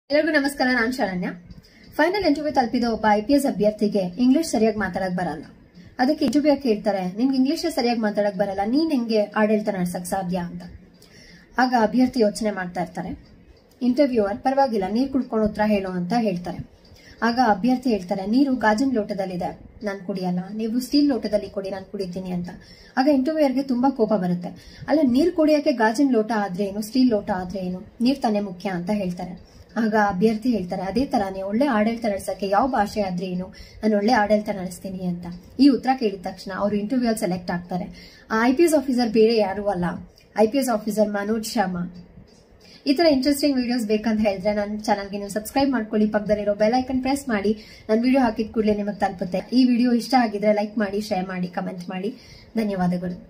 ಎಲ್ಲರಿಗೂ ನಮಸ್ಕಾರ ನಾನು ಶರಣ್ಯ ಫೈನಲ್ ಇಂಟರ್ವ್ಯೂ ತಲುಪಿದ ಒಬ್ಬ ಐ ಪಿ ಎಸ್ ಅಭ್ಯರ್ಥಿಗೆ ಇಂಗ್ಲಿಷ್ ಸರಿಯಾಗಿ ಮಾತಾಡಕ್ ಬರಲ್ಲ ಅದಕ್ಕೆ ಇಂಟರ್ವ್ಯೂ ಕೇಳ್ತಾರೆ ನಿನ್ಗೆ ಇಂಗ್ಲಿಷ್ ಸರಿಯಾಗಿ ಮಾತಾಡಕ್ ಬರಲ್ಲ ನೀನ್ ಹೆಂಗೆ ಆಡಳಿತ ನಡ್ಸಕ್ ಸಾಧ್ಯ ಅಂತ ಆಗ ಅಭ್ಯರ್ಥಿ ಯೋಚನೆ ಮಾಡ್ತಾ ಇರ್ತಾರೆ ಇಂಟರ್ವ್ಯೂವರ್ ಪರವಾಗಿಲ್ಲ ನೀರ್ ಕುಡ್ಕೊಂಡು ಉತ್ತರ ಹೇಳು ಅಂತ ಹೇಳ್ತಾರೆ ಆಗ ಅಭ್ಯರ್ಥಿ ಹೇಳ್ತಾರೆ ನೀರು ಗಾಜಿನ ಲೋಟದಲ್ಲಿದೆ ನಾನು ಕುಡಿಯಲ್ಲ ನೀವು ಸ್ಟೀಲ್ ಲೋಟದಲ್ಲಿ ಕೊಡಿ ನಾನು ಕುಡಿತೀನಿ ಅಂತ ಆಗ ಇಂಟರ್ವ್ಯೂಯರ್ಗೆ ತುಂಬಾ ಕೋಪ ಬರುತ್ತೆ ಅಲ್ಲ ನೀರ್ ಕುಡಿಯಕ್ಕೆ ಗಾಜಿನ ಲೋಟ ಆದ್ರೆ ಏನು ಸ್ಟೀಲ್ ಲೋಟ ಆದ್ರೆ ಏನು ನೀರ್ ತಾನೇ ಮುಖ್ಯ ಅಂತ ಹೇಳ್ತಾರೆ ಆಗ ಅಭ್ಯರ್ಥಿ ಹೇಳ್ತಾರೆ ಅದೇ ತರಾನೇ ಒಳ್ಳೆ ಆಡಳಿತ ನಡೆಸಕ್ಕೆ ಯಾವ ಭಾಷೆ ಆದ್ರೆ ಏನು ನಾನು ಒಳ್ಳೆ ಆಡಳಿತ ನಡೆಸ್ತೀನಿ ಅಂತ ಈ ಉತ್ತರ ಕೇಳಿದ ತಕ್ಷಣ ಅವರು ಇಂಟರ್ವ್ಯೂ ಸೆಲೆಕ್ಟ್ ಆಗ್ತಾರೆ ಐ ಪಿ ಎಸ್ ಆಫೀಸರ್ ಬೇರೆ ಯಾರು ಅಲ್ಲ I P S officer Manoj Sharma ಈ ತರ ಇಂಟ್ರೆಸ್ಟಿಂಗ್ ವಿಡಿಯೋಸ್ ಬೇಕಂತ ಹೇಳಿದ್ರೆ ನನ್ನ ಚಾನಲ್ಗೆ ನೀವು ಸಬ್ಸ್ಕ್ರೈಬ್ ಮಾಡ್ಕೊಳ್ಳಿ ಪಕ್ಕದಲ್ಲಿರೋ ಬೆಲ್ ಐಕನ್ ಪ್ರೆಸ್ ಮಾಡಿ ನಾನು ವಿಡಿಯೋ ಹಾಕಿದ ಕೂಡಲೇ ನಿಮಗೆ ತಲುಪುತ್ತೆ ಈ ವಿಡಿಯೋ ಇಷ್ಟ ಆಗಿದ್ರೆ ಲೈಕ್ ಮಾಡಿ ಶೇರ್ ಮಾಡಿ ಕಮೆಂಟ್ ಮಾಡಿ ಧನ್ಯವಾದಗಳು